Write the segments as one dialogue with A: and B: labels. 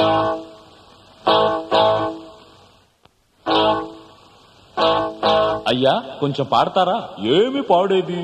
A: అయ్యా కొంచెం పాడతారా ఏమి పాడేది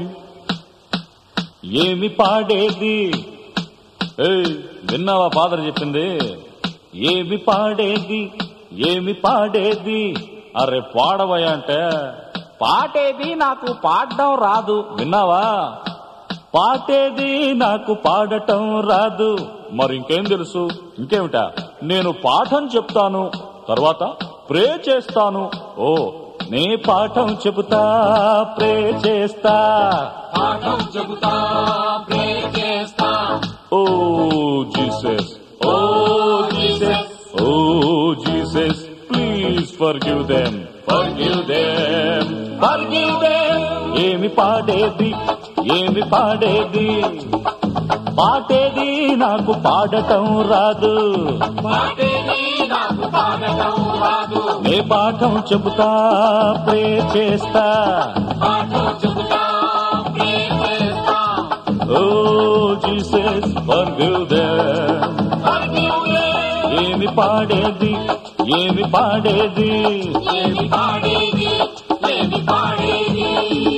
A: ఏమి పాడేది ఏయ్ విన్నావా ఫాదర్ చెప్పింది ఏమి పాడేది ఏమి పాడేది అరే పాడవయ్యా అంటే పాటేది నాకు పాడడం రాదు విన్నావా పాటేది నాకు పాడటం రాదు మరి ఇంకేం తెలుసు ఇంకేమిటా నేను పాఠం చెప్తాను తర్వాత ప్రే చేస్తాను ఓ నే పాఠం చెబుతా ప్రే చేస్తా
B: పాఠం చెబుతా ప్రే చేస్తా
A: oh Jesus oh Jesus oh Jesus please forgive them forgive them forgive them ఏమి పాడేది ఏమి పాడేది పాటేది నాకు పాడటం రాదు
B: పాటేది నాకు పాడటం రాదు
A: నే పాఠం చెబుతా ప్రే చేస్తా
B: పాఠం చెబుతా ప్రే చేస్తా
A: ఓ జీసస్ ఫర్గివ్ దెమ్ ఏమి పాడేది ఏమి పాడేది
B: ఏమి పాడేది ఏమి పాడేది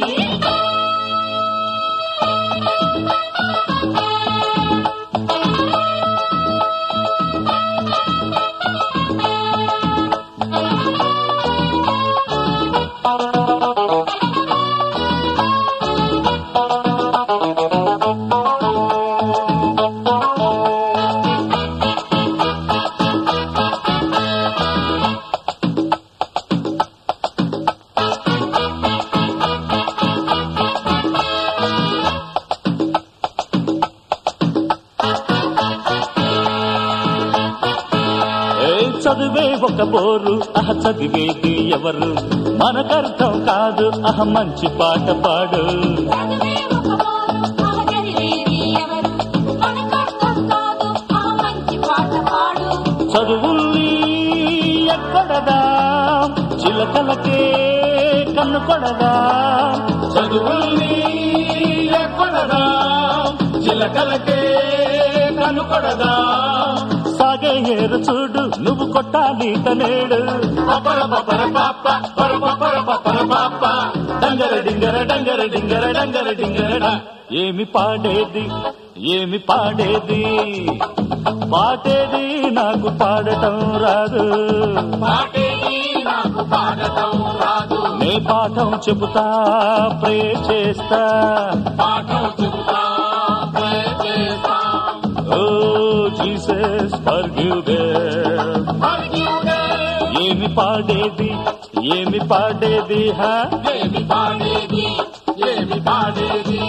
A: ఏ చదువే ఒక బోరు అహ చదివేది ఎవరు మనకర్థం కాదు అహ మంచి పాట పాడు
C: చదివే ఒక మోరు ఆ చదివేది ఎవరు మనకర్థం కాదు ఆ మంచి పాట పాడు
A: చదువుల్ని ఎక్కడదా చిలకలకే కన్ను కొడదా
B: చదువుల్ని ఎక్కడదా చిలకలకే కనుకొడదా
A: సాగే ఏరు చూడు నువ్వు కొట్టాలి తనేడు
B: పపర పపర పాప పర పపర పపర పాప
A: డంగర డింగర డంగర డింగర డంగర డింగర ఏమి పాడేది ఏమి పాడేది పాటేది నాకు పాడటం రాదు
B: పాటేది నాకు పాడటం రాదు
A: నే పాఠం చెబుతా ప్రే చేస్తా
B: పాఠం చెబుతా ప్రే చేస్తా
A: ఓ జీసస్ ఫర్గివ్
B: అర్జునే
A: ఏమి పాడేది ఏమి పాడేది హా
B: ఏమి పాడేది ఏమి పాడేది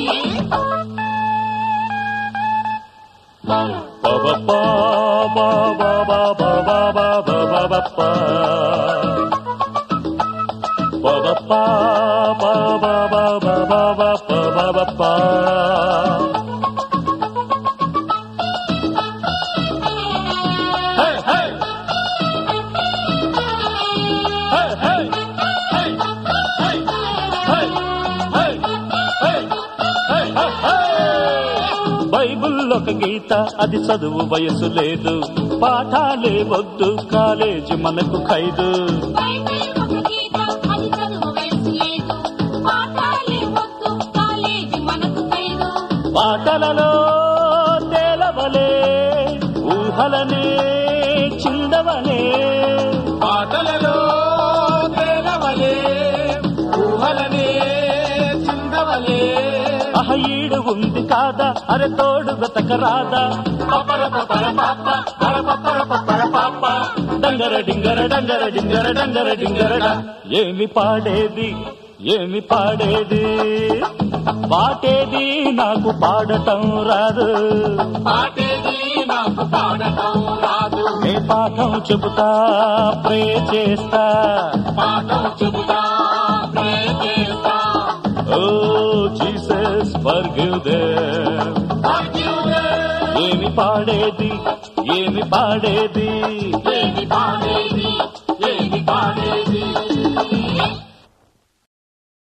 A: పబపా బాబా బాబా బాబా బాబా బప్పా పబపా బాబా బాబా బాబా బాబా బప్పా
B: hey hey
A: hey hey
B: hey hey
A: hey hey hey hey hey Bible ఒక గీత అది చదువు వయసు లేదు పాఠాలే వద్దు కాలేజీ మనకు ఖైదు
C: బైబిల్ ఒక గీత అది చదువు వయసు లేదు పాఠాలే వద్దు కాలేజీ మనకు ఖైదు
A: పాటలలో తేలవలే ఊహలనే చిందవలే
B: పాటలలో తేలవలే ఊహలనే చిందవలే
A: అహ ఈడు ఉంది కాదా అరె తోడు వెతకరాదా
B: పపర పపర పాప పర పపర పపర పాప
A: డంగర డింగర డంగర డింగర డంగర డింగర ఏమి పాడేది ఏమి పాడేది పాటేది నాకు పాడటం రాదు
B: పాటేది నాకు పాడటం రాదు
A: ఏ పాఠం చెబుతా ప్రే చేస్తా
B: పాఠం చెబుతా ప్రే చేస్తా
A: ఓ జీసస్ ఫర్గివ్ దెమ్
B: అర్జునే
A: ఏమి పాడేది ఏమి పాడేది
B: ఏమి పాడేది